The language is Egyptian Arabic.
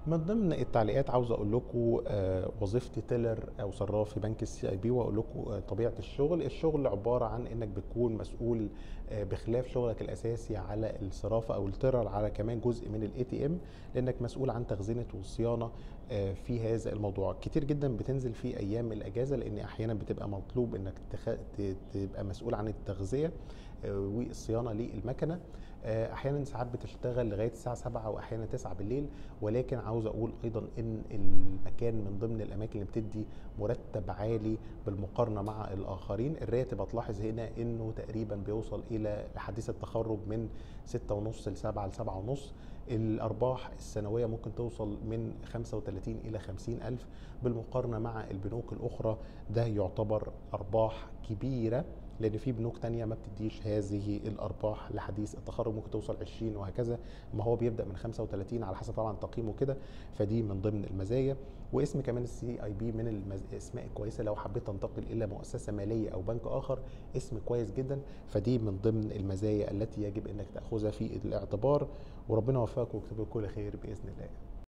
من ضمن التعليقات عاوز اقول لكم آه، وظيفتي تيلر او صراف في بنك السي اي بي واقول لكم آه، طبيعه الشغل الشغل عباره عن انك بتكون مسؤول آه، بخلاف شغلك الاساسي على الصرافه او التيرر على كمان جزء من الاي تي ام لانك مسؤول عن تخزينه والصيانه آه، في هذا الموضوع كتير جدا بتنزل في ايام الاجازه لان احيانا بتبقى مطلوب انك تخ... ت- تبقى مسؤول عن التغذيه آه، والصيانه للمكنه آه، احيانا ساعات بتشتغل لغايه الساعه 7 واحيانا 9 بالليل ولكن عاوز اقول ايضا ان المكان من ضمن الاماكن اللي بتدي مرتب عالي بالمقارنه مع الاخرين الراتب هتلاحظ هنا انه تقريبا بيوصل الى حديث التخرج من 6.5 ل 7 ل 7.5 الارباح السنويه ممكن توصل من 35 الى 50 الف بالمقارنه مع البنوك الاخرى ده يعتبر ارباح كبيره لان في بنوك تانية ما بتديش هذه الارباح لحديث التخرج ممكن توصل 20 وهكذا ما هو بيبدا من 35 على حسب طبعا تقييمه كده فدي من ضمن المزايا واسم كمان السي اي بي من الاسماء الكويسه لو حبيت تنتقل الى مؤسسه ماليه او بنك اخر اسم كويس جدا فدي من ضمن المزايا التي يجب انك تاخذها في الاعتبار وربنا يوفقك ويكتب لك كل خير باذن الله